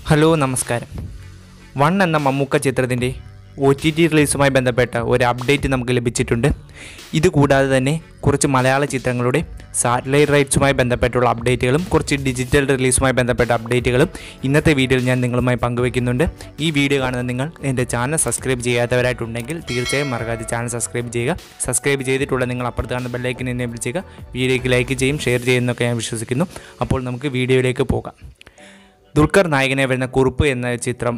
hello നമസ്കാരം one എന്ന മമ്മൂക്ക ചിത്രത്തിൻ്റെ ഒ ടി ടി റിലീസുമായി ബന്ധപ്പെട്ട ഒരു അപ്ഡേറ്റ് നമുക്ക് ലഭിച്ചിട്ടുണ്ട് ഇതുകൂടാതെ തന്നെ കുറച്ച് മലയാള ചിത്രങ്ങളുടെ സാറ്റലൈറ്റ് റൈറ്റ്സുമായി ബന്ധപ്പെട്ടുള്ള അപ്ഡേറ്റുകളും കുറച്ച് ഡിജിറ്റൽ റിലീസുമായി ബന്ധപ്പെട്ട അപ്ഡേറ്റുകളും ഇന്നത്തെ വീഡിയോയിൽ ഞാൻ നിങ്ങളുമായി പങ്കുവയ്ക്കുന്നുണ്ട് ഈ വീഡിയോ കാണുന്ന നിങ്ങൾ എൻ്റെ ചാനൽ സബ്സ്ക്രൈബ് ചെയ്യാത്തവരായിട്ടുണ്ടെങ്കിൽ തീർച്ചയായും മറക്കാതെ ചാനൽ സബ്സ്ക്രൈബ് ചെയ്യുക സബ്സ്ക്രൈബ് ചെയ്തിട്ടുള്ള നിങ്ങൾ അപ്പുറത്ത് കാണുന്ന ബെല്ലൈക്കൻ എനേബിൾ ചെയ്യുക വീഡിയോയ്ക്ക് ലൈക്ക് ചെയ്യും ഷെയർ ചെയ്യുന്നൊക്കെ ഞാൻ വിശ്വസിക്കുന്നു അപ്പോൾ നമുക്ക് വീഡിയോയിലേക്ക് പോകാം ദുൽഖർ നായകനെ വരുന്ന കുറുപ്പ് എന്ന ചിത്രം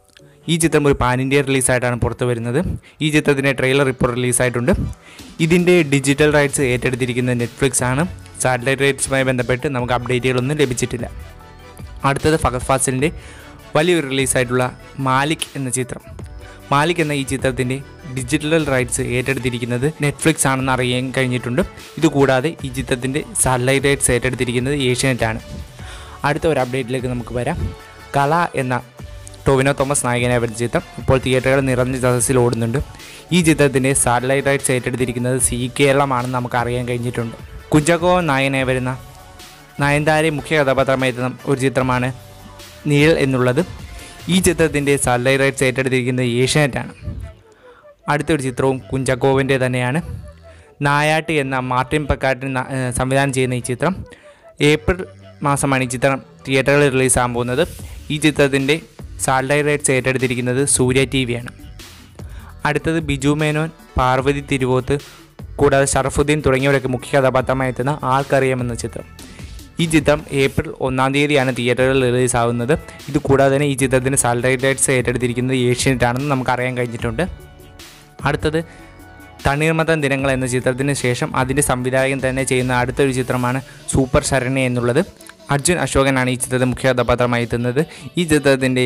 ഈ ചിത്രം ഒരു പാൻ ഇന്ത്യ റിലീസായിട്ടാണ് പുറത്തു വരുന്നത് ഈ ചിത്രത്തിൻ്റെ ട്രെയിലർ ഇപ്പോൾ റിലീസായിട്ടുണ്ട് ഇതിൻ്റെ ഡിജിറ്റൽ റൈറ്റ്സ് ഏറ്റെടുത്തിരിക്കുന്നത് നെറ്റ്ഫ്ലിക്സ് ആണ് സാറ്റലൈറ്റ് റൈറ്റ്സുമായി ബന്ധപ്പെട്ട് നമുക്ക് അപ്ഡേറ്റുകളൊന്നും ലഭിച്ചിട്ടില്ല അടുത്തത് ഫഹദ് ഫാസിലിൻ്റെ വലിയൊരു റിലീസായിട്ടുള്ള മാലിക് എന്ന ചിത്രം മാലിക് എന്ന ഈ ചിത്രത്തിൻ്റെ ഡിജിറ്റൽ റൈറ്റ്സ് ഏറ്റെടുത്തിരിക്കുന്നത് നെറ്റ്ഫ്ലിക്സ് ആണെന്ന് അറിയാൻ കഴിഞ്ഞിട്ടുണ്ട് ഇതുകൂടാതെ ഈ ചിത്രത്തിൻ്റെ സാറ്റലൈറ്റ് റൈറ്റ്സ് ഏറ്റെടുത്തിരിക്കുന്നത് ഏഷ്യാനെറ്റാണ് അടുത്ത ഒരു അപ്ഡേറ്റിലേക്ക് നമുക്ക് വരാം കല എന്ന ടൊവിനോ തോമസ് നായകനായ ഒരു ചിത്രം ഇപ്പോൾ തിയേറ്ററുകൾ നിറഞ്ഞ സദസ്സിൽ ഓടുന്നുണ്ട് ഈ ചിത്രത്തിൻ്റെ സാറ്റലൈറ്റ് റൈറ്റ്സ് ഏറ്റെടുത്തിരിക്കുന്നത് സി കേരളമാണെന്ന് നമുക്ക് അറിയാൻ കഴിഞ്ഞിട്ടുണ്ട് കുഞ്ചാക്കോ നായകനായി വരുന്ന നയൻതാരെ മുഖ്യ കഥാപാത്രമായി എത്തുന്ന ഒരു ചിത്രമാണ് നീഴൽ എന്നുള്ളത് ഈ ചിത്രത്തിൻ്റെ സാറ്റലൈറ്റ് റൈറ്റ്സ് ഏറ്റെടുത്തിരിക്കുന്നത് ഏഷ്യാനെറ്റാണ് അടുത്തൊരു ചിത്രവും കുഞ്ചാക്കോവിൻ്റെ തന്നെയാണ് നായാട്ട് എന്ന മാർട്ടിൻ പക്കാട്ടിൻ ന- ഏഹ് സംവിധാനം ചെയ്യുന്ന ഈ ചിത്രം ഏപ്രിൽ മാസമാണ് ഈ ചിത്രം തിയേറ്ററുകളിൽ റിലീസാകാൻ പോകുന്നത് ഈ ചിത്രത്തിൻ്റെ സാറ്റലൈറ്റ് റൈറ്റ്സ് ഏറ്റെടുത്തിരിക്കുന്നത് സൂര്യ ടി വിയാണ് അടുത്തത് ബിജു മേനോൻ പാർവതി തിരുവോത്ത് കൂടാതെ ഷറഫുദ്ദീൻ തുടങ്ങിയവരൊക്കെ മുഖ്യ കഥാപാത്രമായി എത്തുന്ന ആൾക്കറിയാമെന്ന ചിത്രം ഈ ചിത്രം ഏപ്രിൽ ഒന്നാം തീയതിയാണ് തിയേറ്ററുകളിൽ റിലീസാവുന്നത് ഇത് കൂടാതെ തന്നെ ഈ ചിത്രത്തിന് സാറ്റലൈറ്റ് റൈറ്റ്സ് ഏറ്റെടുത്തിരിക്കുന്നത് ഏഷ്യനെറ്റാണെന്ന് നമുക്ക് അറിയാൻ കഴിഞ്ഞിട്ടുണ്ട് അടുത്തത് തണ്ണീർമത്തൻ ദിനങ്ങൾ എന്ന ചിത്രത്തിന് ശേഷം അതിൻ്റെ സംവിധായകൻ തന്നെ ചെയ്യുന്ന അടുത്തൊരു ചിത്രമാണ് സൂപ്പർ ശരണി എന്നുള്ളത് അർജുൻ അശോകനാണ് ഈ ചിത്രത്തിൽ മുഖ്യ കഥാപാത്രമായി എത്തുന്നത് ഈ ചിത്രത്തിൻ്റെ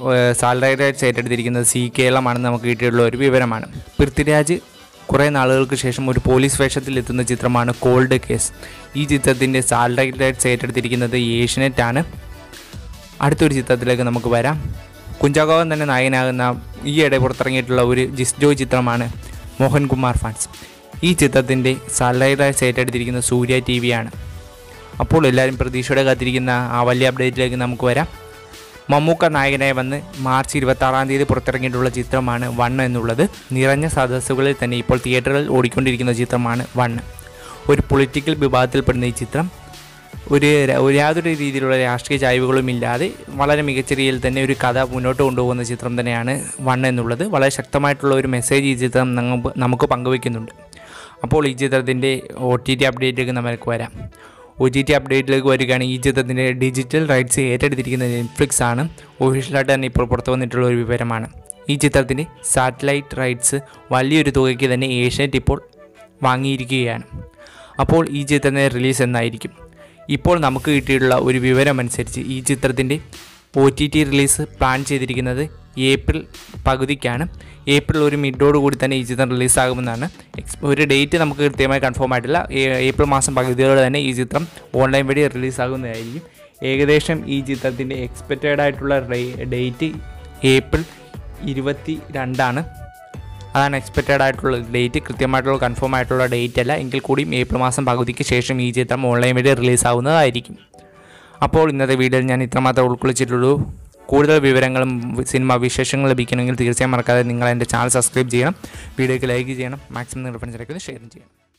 സാലറി റൈറ്റ്സ് ഏറ്റെടുത്തിരിക്കുന്നത് സി കേരളമാണെന്ന് നമുക്ക് കിട്ടിയിട്ടുള്ള ഒരു വിവരമാണ് പൃഥ്വിരാജ് കുറേ നാളുകൾക്ക് ശേഷം ഒരു പോലീസ് വേഷത്തിൽ എത്തുന്ന ചിത്രമാണ് കോൾഡ് കേസ് ഈ ചിത്രത്തിൻ്റെ സാലറി റൈറ്റ്സ് ഏറ്റെടുത്തിരിക്കുന്നത് ഏഷ്യനെറ്റ് ആണ് അടുത്തൊരു ചിത്രത്തിലേക്ക് നമുക്ക് വരാം കുഞ്ചാക്കോവൻ തന്നെ നായകനാകുന്ന ഈയിടെ പുറത്തിറങ്ങിയിട്ടുള്ള ഒരു ജിസ്ജോ ചിത്രമാണ് മോഹൻകുമാർ ഫാൻസ് ഈ ചിത്രത്തിൻ്റെ സാറ്റലൈറ്റ് ഏറ്റെടുത്തിരിക്കുന്ന സൂര്യ ടി വിയാണ് അപ്പോൾ എല്ലാവരും പ്രതീക്ഷയോടെ കാത്തിരിക്കുന്ന ആ വലിയ അപ്ഡേറ്റിലേക്ക് നമുക്ക് വരാം മമ്മൂക്ക നായകനായി വന്ന് മാർച്ച് ഇരുപത്താറാം തീയതി പുറത്തിറങ്ങിയിട്ടുള്ള ചിത്രമാണ് വൺ എന്നുള്ളത് നിറഞ്ഞ സദസ്സുകളിൽ തന്നെ ഇപ്പോൾ തിയേറ്ററുകളിൽ ഓടിക്കൊണ്ടിരിക്കുന്ന ചിത്രമാണ് വൺ ഒരു പൊളിറ്റിക്കൽ വിഭാഗത്തിൽപ്പെടുന്ന ഈ ചിത്രം ഒരു ര- ഒരു യാതൊരു രീതിയിലുള്ള രാഷ്ട്രീയ ചായ്വുകളും ഇല്ലാതെ വളരെ മികച്ച രീതിയിൽ തന്നെ ഒരു കഥ മുന്നോട്ട് കൊണ്ടുപോകുന്ന ചിത്രം തന്നെയാണ് വൺ എന്നുള്ളത് വളരെ ശക്തമായിട്ടുള്ള ഒരു മെസ്സേജ് ഈ ചിത്രം നമുക്ക് നമുക്ക് പങ്കുവയ്ക്കുന്നുണ്ട് അപ്പോൾ ഈ ചിത്രത്തിൻ്റെ ഒ ടി ടി അപ്ഡേറ്റിലേക്ക് നമുക്ക് വരാം ഒ ടി ടി അപ്ഡേറ്റിലേക്ക് വരികയാണെങ്കിൽ ഈ ചിത്രത്തിൻ്റെ ഡിജിറ്റൽ റൈറ്റ്സ് ഏറ്റെടുത്തിരിക്കുന്നത് നെറ്റ്ഫ്ലിക്സ് ആണ് ഒഫീഷ്യലായിട്ട് തന്നെ ഇപ്പോൾ പുറത്തു വന്നിട്ടുള്ള ഒരു വിവരമാണ് ഈ ചിത്രത്തിൻ്റെ സാറ്റലൈറ്റ് റൈറ്റ്സ് വലിയൊരു തുകയ്ക്ക് തന്നെ ഏഷ്യാനെറ്റ് ഇപ്പോൾ വാങ്ങിയിരിക്കുകയാണ് അപ്പോൾ ഈ ചിത്രത്തിൻ്റെ റിലീസ് എന്നായിരിക്കും ഇപ്പോൾ നമുക്ക് കിട്ടിയിട്ടുള്ള ഒരു വിവരം അനുസരിച്ച് ഈ ചിത്രത്തിൻ്റെ O T T release plan ചെയ്തിരിക്കുന്നത് ഏപ്രിൽ പകുതിക്കാണ് ഏപ്രിൽ ഒരു മിഡോട് കൂടി തന്നെ ഈ ചിത്രം റിലീസാകുമെന്നാണ് എക്സ് ഒരു ഡേറ്റ് നമുക്ക് കൃത്യമായി കൺഫേം ആയിട്ടില്ല ഏ- ഏപ്രിൽ മാസം പകുതിയോടെ തന്നെ ഈ ചിത്രം ഓൺലൈൻ വഴി റിലീസാകുന്നതായിരിക്കും ഏകദേശം ഈ ചിത്രത്തിൻ്റെ എക്സ്പെക്റ്റഡ് ആയിട്ടുള്ള ഡേറ്റ് ഏപ്രിൽ ഇരുപത്തി രണ്ടാണ് അതാണ് എക്സ്പെക്റ്റഡ് ആയിട്ടുള്ള ഡേറ്റ് കൃത്യമായിട്ടുള്ള കൺഫേം ആയിട്ടുള്ള ഡേറ്റ് അല്ല എങ്കിൽ കൂടിയും ഏപ്രിൽ മാസം പകുതിക്ക് ശേഷം ഈ ചിത്രം ഓൺലൈൻ വഴി റിലീസ് ആവുന്നതായിരിക്കും അപ്പോൾ ഇന്നത്തെ വീഡിയോയിൽ ഞാൻ ഇത്രമാത്രം ഉൾക്കൊള്ളിച്ചിട്ടുള്ളൂ കൂടുതൽ വിവരങ്ങളും സിനിമ വിശേഷങ്ങളും ലഭിക്കണമെങ്കിൽ തീർച്ചയായും മറക്കാതെ നിങ്ങൾ എൻ്റെ ചാനൽ സബ്സ്ക്രൈബ് ചെയ്യണം വീഡിയോയ്ക്ക് ലൈക്ക് ചെയ്യണം മാക്സിമം നിങ്ങളുടെ ഫ്രണ്ട്സിലേക്ക് ഷെയർ ചെയ്യണം